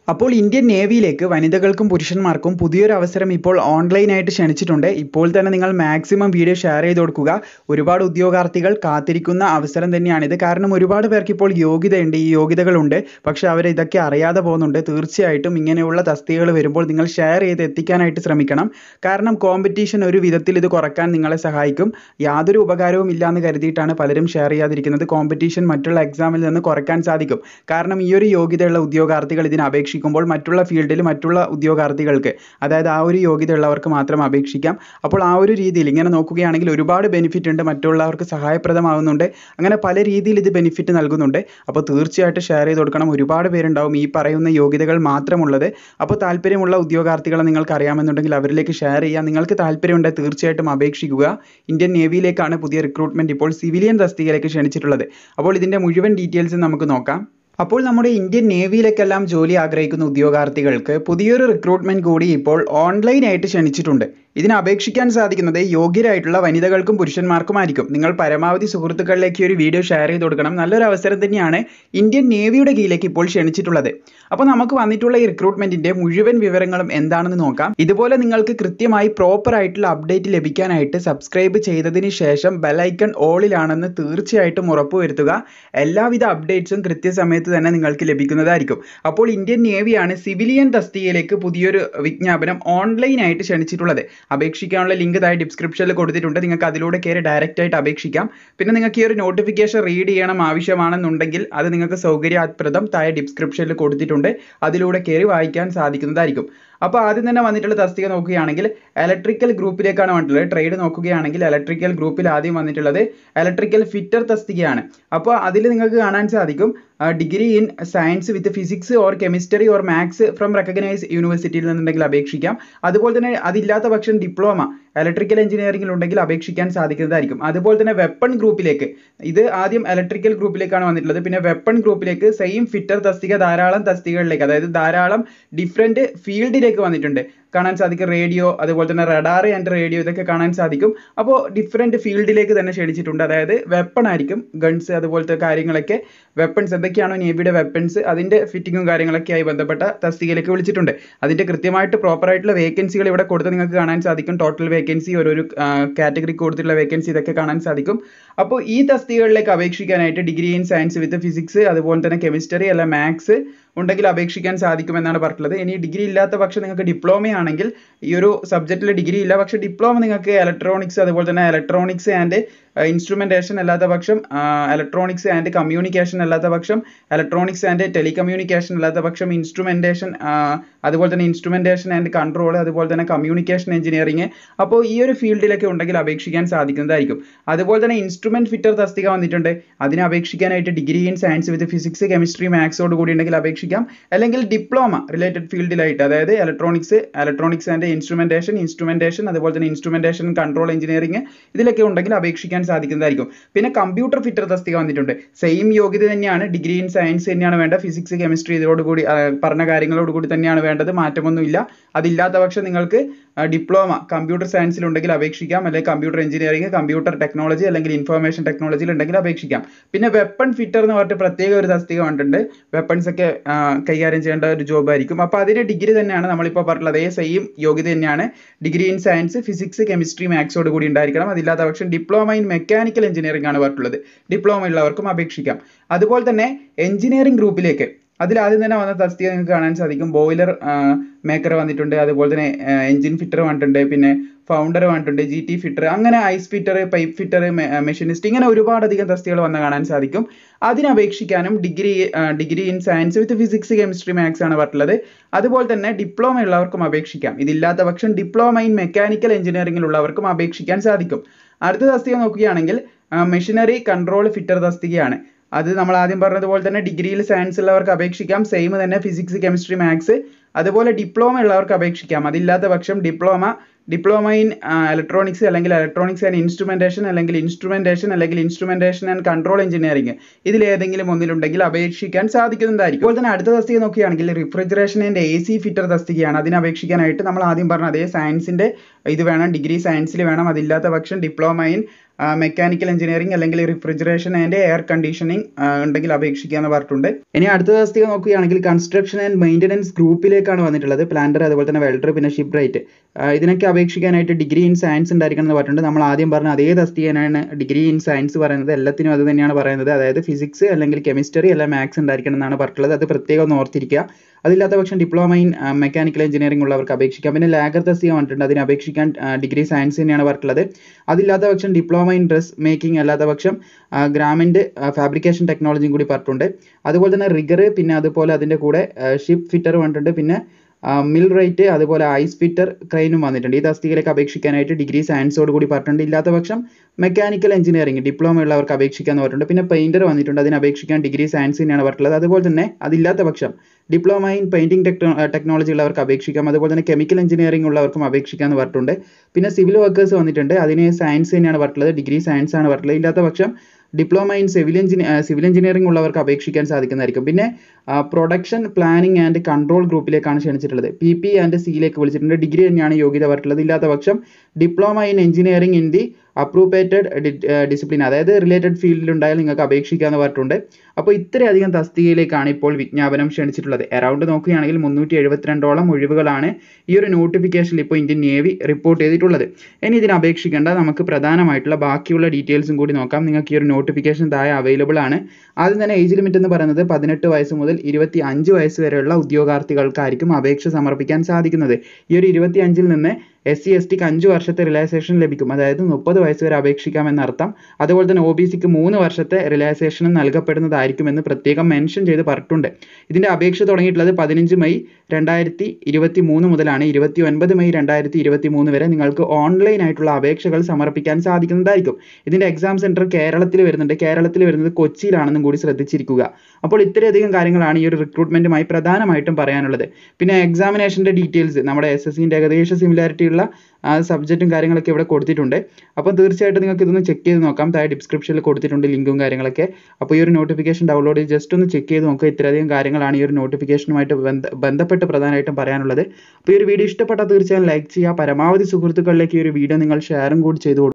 അപ്പോൾ ഇന്ത്യൻ നേവിയിലേക്ക് വനിതകൾക്കും പുരുഷന്മാർക്കും പുതിയൊരു അവസരം ഇപ്പോൾ ഓൺലൈനായിട്ട് ക്ഷണിച്ചിട്ടുണ്ട് ഇപ്പോൾ തന്നെ നിങ്ങൾ മാക്സിമം വീഡിയോ ഷെയർ ചെയ്ത് കൊടുക്കുക ഒരുപാട് ഉദ്യോഗാർത്ഥികൾ കാത്തിരിക്കുന്ന അവസരം തന്നെയാണിത് കാരണം ഒരുപാട് പേർക്ക് ഇപ്പോൾ യോഗ്യതയുണ്ട് ഈ യോഗ്യതകളുണ്ട് പക്ഷേ അവർ ഇതൊക്കെ അറിയാതെ പോകുന്നുണ്ട് തീർച്ചയായിട്ടും ഇങ്ങനെയുള്ള തസ്തികകൾ വരുമ്പോൾ നിങ്ങൾ ഷെയർ ചെയ്ത് എത്തിക്കാനായിട്ട് ശ്രമിക്കണം കാരണം കോമ്പറ്റീഷൻ ഒരു വിധത്തിൽ ഇത് കുറക്കാൻ നിങ്ങളെ സഹായിക്കും യാതൊരു ഉപകാരവും ഇല്ലാന്ന് കരുതിയിട്ടാണ് പലരും ഷെയർ ചെയ്യാതിരിക്കുന്നത് കോമ്പറ്റീഷൻ മറ്റുള്ള എക്സാമിൽ നിന്ന് കുറയ്ക്കാൻ സാധിക്കും കാരണം ഈ ഒരു യോഗ്യതയുള്ള ഉദ്യോഗാർത്ഥികൾ ഇതിന് അപേക്ഷിക്കുമ്പോൾ മറ്റുള്ള ഫീൽഡിൽ മറ്റുള്ള ഉദ്യോഗാർത്ഥികൾക്ക് അതായത് ആ ഒരു യോഗ്യതയുള്ളവർക്ക് മാത്രം അപേക്ഷിക്കാം അപ്പോൾ ആ ഒരു രീതിയിൽ ഇങ്ങനെ നോക്കുകയാണെങ്കിൽ ഒരുപാട് ബെനിഫിറ്റ് ഉണ്ട് മറ്റുള്ളവർക്ക് സഹായപ്രദമാകുന്നുണ്ട് അങ്ങനെ പല രീതിയിൽ ഇത് ബെനിഫിറ്റ് നൽകുന്നുണ്ട് അപ്പോൾ തീർച്ചയായിട്ടും ഷെയർ ചെയ്ത് കൊടുക്കണം ഒരുപാട് പേരുണ്ടാവും ഈ പറയുന്ന യോഗ്യതകൾ മാത്രമുള്ളത് അപ്പോൾ താല്പര്യമുള്ള ഉദ്യോഗാർത്ഥികളെ നിങ്ങൾക്ക് അറിയാമെന്നുണ്ടെങ്കിൽ അവരിലേക്ക് ഷെയർ ചെയ്യാം നിങ്ങൾക്ക് താല്പര്യമുണ്ടെങ്കിൽ തീർച്ചയായിട്ടും അപേക്ഷിക്കുക ഇന്ത്യൻ നേവിയിലേക്കാണ് പുതിയ റിക്രൂട്ട്മെന്റ് ഇപ്പോൾ സിവിലിയൻ തസ്തികയിലേക്ക് ക്ഷണിച്ചിട്ടുള്ളത് അപ്പോൾ ഇതിന്റെ മുഴുവൻ ഡീറ്റെയിൽസ് നമുക്ക് നോക്കാം അപ്പോൾ നമ്മുടെ ഇന്ത്യൻ നേവിയിലേക്കെല്ലാം ജോലി ആഗ്രഹിക്കുന്ന ഉദ്യോഗാർത്ഥികൾക്ക് പുതിയൊരു റിക്രൂട്ട്മെന്റ് കൂടി ഇപ്പോൾ ഓൺലൈനായിട്ട് ക്ഷണിച്ചിട്ടുണ്ട് ഇതിന് അപേക്ഷിക്കാൻ സാധിക്കുന്നത് യോഗ്യരായിട്ടുള്ള വനിതകൾക്കും പുരുഷന്മാർക്കുമായിരിക്കും നിങ്ങൾ പരമാവധി സുഹൃത്തുക്കളിലേക്ക് ഈ ഒരു വീഡിയോ ഷെയർ ചെയ്ത് കൊടുക്കണം നല്ലൊരു അവസരം തന്നെയാണ് ഇന്ത്യൻ നേവിയുടെ കീഴിലേക്ക് ഇപ്പോൾ ക്ഷണിച്ചിട്ടുള്ളത് അപ്പോൾ നമുക്ക് വന്നിട്ടുള്ള ഈ റിക്രൂട്ട്മെന്റിന്റെ മുഴുവൻ വിവരങ്ങളും എന്താണെന്ന് നോക്കാം ഇതുപോലെ നിങ്ങൾക്ക് കൃത്യമായി പ്രോപ്പർ ആയിട്ടുള്ള അപ്ഡേറ്റ് ലഭിക്കാനായിട്ട് സബ്സ്ക്രൈബ് ചെയ്തതിന് ശേഷം ബെലൈക്കൺ ഓളിലാണെന്ന് തീർച്ചയായിട്ടും ഉറപ്പുവരുത്തുക എല്ലാവിധ അപ്ഡേറ്റ്സും കൃത്യസമയത്ത് തന്നെ നിങ്ങൾക്ക് ലഭിക്കുന്നതായിരിക്കും അപ്പോൾ ഇന്ത്യൻ നേവിയാണ് സിവിലിയൻ തസ്തികയിലേക്ക് പുതിയൊരു വിജ്ഞാപനം ഓൺലൈനായിട്ട് ക്ഷണിച്ചിട്ടുള്ളത് അപേക്ഷിക്കാനുള്ള ലിങ്ക് താഴെ ഡിസ്ക്രിപ്ഷനിൽ കൊടുത്തിട്ടുണ്ട് നിങ്ങൾക്ക് അതിലൂടെ കയറി ഡയറക്റ്റ് ആയിട്ട് അപേക്ഷിക്കാം പിന്നെ നിങ്ങൾക്ക് ഈ ഒരു നോട്ടിഫിക്കേഷൻ റീഡ് ചെയ്യണം ആവശ്യമാണെന്നുണ്ടെങ്കിൽ അത് നിങ്ങൾക്ക് സൗകര്യപ്രദം താഴെ ഡിസ്ക്രിപ്ഷനിൽ കൊടുത്തിട്ടുണ്ട് അതിലൂടെ കയറി വായിക്കാൻ സാധിക്കുന്നതായിരിക്കും അപ്പോൾ ആദ്യം തന്നെ വന്നിട്ടുള്ള തസ്തിക നോക്കുകയാണെങ്കിൽ ഇലക്ട്രിക്കൽ ഗ്രൂപ്പിലേക്കാണ് വന്നിട്ടുള്ളത് ട്രേഡ് നോക്കുകയാണെങ്കിൽ ഇലക്ട്രിക്കൽ ഗ്രൂപ്പിൽ ആദ്യം വന്നിട്ടുള്ളത് ഇലക്ട്രിക്കൽ ഫിറ്റർ തസ്തികയാണ് അപ്പോൾ അതിൽ നിങ്ങൾക്ക് കാണാൻ സാധിക്കും degree in science with physics or chemistry or maths from recognise യൂണിവേഴ്സിറ്റിയിൽ നിന്നുണ്ടെങ്കിൽ അപേക്ഷിക്കാം അതുപോലെ തന്നെ അതില്ലാത്ത പക്ഷം ഡിപ്ലോമ ഇലക്ട്രിക്കൽ എഞ്ചിനീയറിംഗിൽ ഉണ്ടെങ്കിൽ അപേക്ഷിക്കാൻ സാധിക്കുന്നതായിരിക്കും അതുപോലെ തന്നെ വെപ്പൺ ഗ്രൂപ്പിലേക്ക് ഇത് ആദ്യം ഇലക്ട്രിക്കൽ ഗ്രൂപ്പിലേക്കാണ് വന്നിട്ടുള്ളത് പിന്നെ വെപ്പൺ ഗ്രൂപ്പിലേക്ക് സെയിം ഫിറ്റർ തസ്തിക ധാരാളം തസ്തികകളിലേക്ക് അതായത് ധാരാളം ഡിഫറെൻറ്റ് ഫീൽഡിലേക്ക് വന്നിട്ടുണ്ട് കാണാൻ സാധിക്കും റേഡിയോ അതുപോലെ തന്നെ റഡാർ ആൻഡ് റേഡിയോ ഇതൊക്കെ കാണാൻ സാധിക്കും അപ്പോൾ ഡിഫറെൻറ്റ് ഫീൽഡിലേക്ക് തന്നെ ക്ഷണിച്ചിട്ടുണ്ട് അതായത് വെപ്പൺ ആയിരിക്കും ഗൺസ് അതുപോലത്തെ കാര്യങ്ങളൊക്കെ വെപ്പൺസ് എന്തൊക്കെയാണോ നേവിയുടെ വെപ്പൺസ് അതിൻ്റെ ഫിറ്റിങ്ങും കാര്യങ്ങളൊക്കെ ആയി ബന്ധപ്പെട്ട തസ്തികയിലേക്ക് വിളിച്ചിട്ടുണ്ട് അതിൻ്റെ കൃത്യമായിട്ട് പ്രോപ്പർ ആയിട്ടുള്ള വേക്കൻസികൾ ഇവിടെ കൊടുത്ത് നിങ്ങൾക്ക് കാണാൻ സാധിക്കും ടോട്ടൽ വേക്കൻസി ഓരോരോ കാറ്റഗറിക്ക് കൊടുത്തിട്ടുള്ള വേക്കൻസി ഇതൊക്കെ കാണാൻ സാധിക്കും അപ്പോൾ ഈ തസ്തികകളിലേക്ക് അപേക്ഷിക്കാനായിട്ട് degree in science with physics അതുപോലെ തന്നെ കെമിസ്ട്രി അല്ല മാത്സ് ഉണ്ടെങ്കിൽ അപേക്ഷിക്കാൻ സാധിക്കുമെന്നാണ് പറഞ്ഞിട്ടുള്ളത് ഇനി ഡിഗ്രി ഇല്ലാത്ത പക്ഷം നിങ്ങൾക്ക് ഡിപ്ലോമ ആണെങ്കിൽ ഈ ഒരു സബ്ജക്റ്റിൽ ഡിഗ്രി ഇല്ല പക്ഷേ ഡിപ്ലോമ നിങ്ങൾക്ക് ഇലക്ട്രോണിക്സ് അതുപോലെ തന്നെ ഇലക്ട്രോണിക്സ് ആൻഡ് ഇൻസ്ട്രുമെന്റേഷൻ അല്ലാത്ത പക്ഷം ഇലക്ട്രോണിക്സ് ആൻഡ് കമ്മ്യൂണിക്കേഷൻ അല്ലാത്ത പക്ഷം ഇലക്ട്രോണിക്സ് ആൻഡ് ടെലികമ്മ്യൂണിക്കേഷൻ അല്ലാത്ത പക്ഷം ഇൻസ്ട്രുമെന്റേഷൻ അതുപോലെ തന്നെ ഇൻസ്ട്രുമെന്റേഷൻ ആൻഡ് കൺട്രോൾ അതുപോലെ തന്നെ കമ്മ്യൂണിക്കേഷൻ എഞ്ചിനീയറിംഗ് അപ്പോൾ ഈ ഒരു ഫീൽഡിലൊക്കെ ഉണ്ടെങ്കിൽ അപേക്ഷിക്കാൻ സാധിക്കുന്നതായിരിക്കും അതുപോലെ തന്നെ ഇൻസ്ട്രുമെന്റ് ഫിറ്റർ തസ്തിക വന്നിട്ടുണ്ട് അതിന് അപേക്ഷിക്കാനായിട്ട് degree in science with physics chemistry മാത്സോട് കൂടി ഉണ്ടെങ്കിൽ അപേക്ഷിക്കാം അല്ലെങ്കിൽ ഡിപ്ലോമ റിലേറ്റഡ് ഫീൽഡിലായിട്ട് അതായത് electronics electronics and instrumentation instrumentation അതുപോലെ തന്നെ ഇൻസ്ട്രുമെന്റേഷൻ കൺട്രോൾ എഞ്ചിനീയറിംഗ് ഇതിലൊക്കെ ഉണ്ടെങ്കിൽ അപേക്ഷിക്കാൻ സാധിക്കുന്നതായിരിക്കും പിന്നെ കമ്പ്യൂട്ടർ ഫിറ്റർ തസ്തിക വന്നിട്ടുണ്ട് സെയിം യോഗ്യത തന്നെയാണ് ഡിഗ്രി ഇൻ സയൻസ് തന്നെയാണ് വേണ്ട ഫിസിക്സ് കെമിസ്ട്രി ഇതോടുകൂടി പറഞ്ഞ കാര്യങ്ങളോട് കൂടി തന്നെയാണ് വേണ്ടത് മാറ്റമൊന്നുമില്ല അതില്ലാത്ത പക്ഷം നിങ്ങൾക്ക് ഡിപ്ലോമ കമ്പ്യൂട്ടർ സയൻസിൽ ഉണ്ടെങ്കിൽ അപേക്ഷിക്കാം അല്ലെങ്കിൽ കമ്പ്യൂട്ടർ എഞ്ചിനീയറിംഗ് കമ്പ്യൂട്ടർ ടെക്നോളജി അല്ലെങ്കിൽ ഇൻഫർമേഷൻ ടെക്നോളജിയിൽ ഉണ്ടെങ്കിൽ അപേക്ഷിക്കാം പിന്നെ വെപ്പൺ ഫിറ്റർ എന്ന് പറഞ്ഞിട്ട് പ്രത്യേക ഒരു തസ്തിക കണ്ടിട്ടുണ്ട് വെപ്പൺസ് ഒക്കെ കൈകാര്യം ചെയ്യേണ്ട ഒരു ജോബ് ആയിരിക്കും അപ്പോൾ അതിന് ഡിഗ്രി തന്നെയാണ് നമ്മളിപ്പോൾ പറഞ്ഞത് അതേ സെയിം യോഗ്യത തന്നെയാണ് degree in science physics chemistry മാത്സോട് കൂടി ഉണ്ടായിരിക്കണം അതില്ലാത്ത പക്ഷം ഡിപ്ലോമ ഇൻ മെക്കാനിക്കൽ എഞ്ചിനീയറിംഗ് ആണ് പറഞ്ഞിട്ടുള്ളത് ഡിപ്ലോമ ഉള്ളവർക്കും അപേക്ഷിക്കാം അതുപോലെ തന്നെ എഞ്ചിനീയറിംഗ് ഗ്രൂപ്പിലേക്ക് അതിൽ ആദ്യം തന്നെ വന്ന തസ്തിക നിങ്ങൾക്ക് കാണാൻ സാധിക്കും ബോയിലർ മേക്കർ വന്നിട്ടുണ്ട് അതുപോലെ തന്നെ എഞ്ചിൻ ഫിറ്റർ വന്നിട്ടുണ്ട് പിന്നെ ഫൗണ്ടർ വന്നിട്ടുണ്ട് ജി ടി ഫിറ്റർ അങ്ങനെ ice fitter pipe fitter machinist ഇങ്ങനെ ഒരുപാടധികം തസ്തികൾ വന്ന് കാണാൻ സാധിക്കും അതിന് അപേക്ഷിക്കാനും degree degree in science with physics chemistry maths ആണ് പറഞ്ഞിട്ടുള്ളത് അതുപോലെ തന്നെ ഡിപ്ലോമ ഉള്ളവർക്കും അപേക്ഷിക്കാം ഇതില്ലാത്ത പക്ഷം ഡിപ്ലോമ ഇൻ മെക്കാനിക്കൽ എഞ്ചിനീയറിംഗിൽ ഉള്ളവർക്കും അപേക്ഷിക്കാൻ സാധിക്കും അടുത്ത തസ്തിക നോക്കുകയാണെങ്കിൽ മെഷീനറി കൺട്രോൾ ഫിറ്റർ തസ്തികയാണ് അത് നമ്മൾ ആദ്യം പറഞ്ഞതുപോലെ തന്നെ ഡിഗ്രിയിൽ സയൻസ് ഉള്ളവർക്ക് അപേക്ഷിക്കാം സെയിം തന്നെ ഫിസിക്സ് കെമിസ്ട്രി മാത്സ് അതുപോലെ ഡിപ്ലോമ ഉള്ളവർക്ക് അപേക്ഷിക്കാം അതില്ലാത്ത പക്ഷം ഡിപ്ലോമ ഡിപ്ലോമ ഇൻ ഇലക്ട്രോണിക്സ് അല്ലെങ്കിൽ ഇലക്ട്രോണിക്സ് ആൻഡ് ഇൻസ്ട്രുമെന്റേഷൻ അല്ലെങ്കിൽ ഇൻസ്ട്രുമെന്റേഷൻ അല്ലെങ്കിൽ ഇൻസ്ട്രുമെന്റേഷൻ ആൻഡ് കൺട്രോൾ എഞ്ചിനീയറിംഗ് ഇതിൽ ഏതെങ്കിലും ഒന്നിലുണ്ടെങ്കിൽ അപേക്ഷിക്കാൻ സാധിക്കുന്നതായിരിക്കും അതുപോലെ തന്നെ അടുത്ത തസ്തിക നോക്കുകയാണെങ്കിൽ refrigeration and A C fitter തസ്തികയാണ് അതിന് അപേക്ഷിക്കാനായിട്ട് നമ്മൾ ആദ്യം പറഞ്ഞ അതേ സയൻസിന്റെ ഇത് വേണം ഡിഗ്രി സയൻസിൽ വേണം അതില്ലാത്ത പക്ഷം ഡിപ്ലോമ ഇൻ മെക്കാനിക്കൽ എഞ്ചിനീയറിംഗ് അല്ലെങ്കിൽ റിഫ്രിജറേഷൻ ആൻഡ് എയർ കണ്ടീഷനിങ് ഉണ്ടെങ്കിൽ അപേക്ഷിക്കാമെന്ന് പറഞ്ഞിട്ടുണ്ട് ഇനി അടുത്ത തസ്തിക നോക്കുകയാണെങ്കിൽ കൺസ്ട്രക്ഷൻ ആൻഡ് മെയിൻ്റനൻസ് ഗ്രൂപ്പിലേക്കാണ് വന്നിട്ടുള്ളത് പ്ലാന്റർ അതുപോലെ തന്നെ വെൽഡർ പിന്നെ ഷിപ്പ് റൈറ്റ് ഇതിനൊക്കെ അപേക്ഷിക്കാനായിട്ട് ഡിഗ്രി ഇൻ സയൻസ് ഉണ്ടായിരിക്കണം എന്ന് പറഞ്ഞിട്ടുണ്ട് നമ്മൾ ആദ്യം പറഞ്ഞ അതേ തസ്തികയാണ് ഡിഗ്രി ഇൻ സയൻസ് പറയുന്നത് എല്ലാത്തിനും അത് തന്നെയാണ് പറയുന്നത് അതായത് ഫിസിക്സ് അല്ലെങ്കിൽ കെമിസ്ട്രി അല്ല മാത്സ് ഉണ്ടായിരിക്കണം എന്നാണ് പറഞ്ഞിട്ടുള്ളത് അത് പ്രത്യേകം ഒന്ന് ഓർത്തിരിക്കുക അതില്ലാത്ത പക്ഷം ഡിപ്ലോമ ഇൻ മെക്കാനിക്കൽ എഞ്ചിനീയറിംഗ് ഉള്ളവർക്ക് അപേക്ഷിക്കാം പിന്നെ ലാഗർ തസ്തിക വന്നിട്ടുണ്ട് അതിന് അപേക്ഷിക്കാൻ ഡിഗ്രി സയൻസ് തന്നെയാണ് പറഞ്ഞിട്ടുള്ളത് അതില്ലാത്ത പക്ഷം ഡിപ്ലോമ ഇൻ ഡ്രസ് മേക്കിംഗ് അല്ലാത്ത പക്ഷം ഗ്രാമൻഡ് ഫാബ്രിക്കേഷൻ ടെക്നോളജിയും കൂടി പറഞ്ഞിട്ടുണ്ട് അതുപോലെ തന്നെ റിഗർ പിന്നെ അതുപോലെ അതിൻ്റെ കൂടെ ഷിപ്പ് ഫിറ്റർ വന്നിട്ടുണ്ട് പിന്നെ മിൽ റേറ്റ് അതുപോലെ ഐസ് ഫിറ്റർ ക്രെയിനും വന്നിട്ടുണ്ട് ഈ തസ്തികയിലേക്ക് അപേക്ഷിക്കാനായിട്ട് ഡിഗ്രി സയൻസോട് കൂടി പറഞ്ഞിട്ടുണ്ട് ഇല്ലാത്ത പക്ഷം മെക്കാനിക്കൽ എഞ്ചിനീയറിംഗ് ഡിപ്ലോമ ഉള്ളവർക്ക് അപേക്ഷിക്കാന്ന് പറഞ്ഞിട്ടുണ്ട് പിന്നെ പെയിൻറ്റർ വന്നിട്ടുണ്ട് അതിന് അപേക്ഷിക്കാൻ ഡിഗ്രി സയൻസ് തന്നെയാണ് പറഞ്ഞിട്ടുള്ളത് അതുപോലെ തന്നെ അതില്ലാത്ത പക്ഷം diploma in painting techno technology ഉള്ളവർക്ക് അപേക്ഷിക്കാം അതുപോലെ തന്നെ കെമിക്കൽ എഞ്ചിനീയറിംഗ് ഉള്ളവർക്കും അപേക്ഷിക്കാമെന്ന് പറഞ്ഞിട്ടുണ്ട് പിന്നെ സിവിൽ വർക്കേഴ്സ് വന്നിട്ടുണ്ട് അതിന് സയൻസ് തന്നെയാണ് പറഞ്ഞിട്ടുള്ളത് ഡിഗ്രി സയൻസ് ആണ് പറഞ്ഞിട്ടുള്ളത് ഇല്ലാത്ത പക്ഷം diploma in civil engineer civil engineering ഉള്ളവർക്ക് അപേക്ഷിക്കാൻ സാധിക്കുന്നതായിരിക്കും പിന്നെ പ്രൊഡക്ഷൻ പ്ലാനിംഗ് ആൻഡ് കൺട്രോൾ ഗ്രൂപ്പിലേക്കാണ് ക്ഷണിച്ചിട്ടുള്ളത് പി പി ആൻഡ് സിയിലേക്ക് വിളിച്ചിട്ടുണ്ട് ഡിഗ്രി തന്നെയാണ് യോഗ്യത പറഞ്ഞിട്ടുള്ളത് ഇല്ലാത്ത പക്ഷം diploma in engineering in the appropriated discipline അതായത് റിലേറ്റഡ് ഫീൽഡിൽ ഉണ്ടായാൽ നിങ്ങൾക്ക് അപേക്ഷിക്കാമെന്ന് പറഞ്ഞിട്ടുണ്ട് അപ്പോൾ ഇത്രയധികം തസ്തികയിലേക്കാണ് ഇപ്പോൾ വിജ്ഞാപനം ക്ഷണിച്ചിട്ടുള്ളത് അറൗണ്ട് നോക്കുകയാണെങ്കിൽ മുന്നൂറ്റി എഴുപത്തിരണ്ടോളം ഒഴിവുകളാണ് ഈ ഒരു നോട്ടിഫിക്കേഷനിൽ ഇപ്പോൾ ഇന്ത്യൻ നേവി റിപ്പോർട്ട് ചെയ്തിട്ടുള്ളത് ഇനി ഇതിന് അപേക്ഷിക്കേണ്ട നമുക്ക് പ്രധാനമായിട്ടുള്ള ബാക്കിയുള്ള ഡീറ്റെയിൽസും കൂടി നോക്കാം നിങ്ങൾക്ക് ഈ ഒരു നോട്ടിഫിക്കേഷൻ താഴെ അവൈലബിൾ ആണ് ആദ്യം തന്നെ ഏജ് ലിമിറ്റ് എന്ന് പറയുന്നത് പതിനെട്ട് വയസ്സ് മുതൽ ഇരുപത്തി അഞ്ച് വയസ്സ് വരെയുള്ള ഉദ്യോഗാർത്ഥികൾക്കായിരിക്കും അപേക്ഷ സമർപ്പിക്കാൻ സാധിക്കുന്നത് ഈ ഒരു ഇരുപത്തി അഞ്ചിൽ നിന്ന് എസ് സി എസ് ടിക്ക് അഞ്ച് വർഷത്തെ റിലാക്സേഷൻ ലഭിക്കും അതായത് മുപ്പത് വയസ്സ് വരെ അപേക്ഷിക്കാം എന്നർത്ഥം അതുപോലെ തന്നെ ഒ ബി സിക്ക് മൂന്ന് വർഷത്തെ റിലാക്സേഷൻ നൽകപ്പെടുന്നതായിരിക്കുമെന്ന് പ്രത്യേകം മെൻഷൻ ചെയ്ത് പറഞ്ഞിട്ടുണ്ട് ഇതിൻ്റെ അപേക്ഷ തുടങ്ങിയിട്ടുള്ളത് പതിനഞ്ച് മെയ് രണ്ടായിരത്തി ഇരുപത്തി മൂന്ന് മുതലാണ് ഇരുപത്തി ഒൻപത് മെയ് രണ്ടായിരത്തി ഇരുപത്തി മൂന്ന് വരെ നിങ്ങൾക്ക് ഓൺലൈൻ ആയിട്ടുള്ള അപേക്ഷകൾ സമർപ്പിക്കാൻ സാധിക്കുന്നതായിരിക്കും ഇതിൻ്റെ എക്സാം സെൻറ്റർ കേരളത്തിൽ വരുന്നുണ്ട് കേരളത്തിൽ വരുന്നത് കൊച്ചിയിലാണെന്നും കൂടി ശ്രദ്ധിച്ചിരിക്കുക അപ്പോൾ ഇത്രയധികം കാര്യങ്ങളാണ് ഈ ഒരു റിക്രൂട്ട്മെൻറ്റുമായി പ്രധാനമായിട്ടും പറയാനുള്ളത് പിന്നെ എക്സാമിനേഷൻ്റെ ഡീറ്റെയിൽസ് നമ്മുടെ എസ് എസ് സിൻ്റെ ഏകദേശ സിമിലാരിറ്റി ഉള്ള സബ്ജക്റ്റും കാര്യങ്ങളൊക്കെ ഇവിടെ കൊടുത്തിട്ടുണ്ട് അപ്പോൾ തീർച്ചയായിട്ടും നിങ്ങൾക്ക് ഇതൊന്ന് ചെക്ക് ചെയ്ത് നോക്കാം താഴെ ഡിസ്ക്രിപ്ഷനിൽ കൊടുത്തിട്ടുണ്ട് ലിങ്കും കാര്യങ്ങളൊക്കെ അപ്പോൾ ഈ ഒരു നോട്ടിഫിക്കേഷൻ ഡൗൺലോഡ് ചെയ്ത് ജസ്റ്റ് ഒന്ന് ചെക്ക് ചെയ്ത് നോക്കുക ഇത്രയധികം കാര്യങ്ങളാണ് ഈ ഒരു നോട്ടിഫിക്കേഷനുമായിട്ട് ബന്ധ ബന്ധപ്പെട്ട് പ്രധാനമായിട്ടും പറയാനുള്ളത് അപ്പോൾ ഈ ഒരു വീഡിയോ ഇഷ്ടപ്പെട്ടാൽ തീർച്ചയായും ലൈക്ക് ചെയ്യുക പരമാവധി സുഹൃത്തുക്കളിലേക്ക് ഈ ഒരു വീഡിയോ നിങ്ങൾ ഷെയറും കൂടി ചെയ്ത് കൊടുക്കുക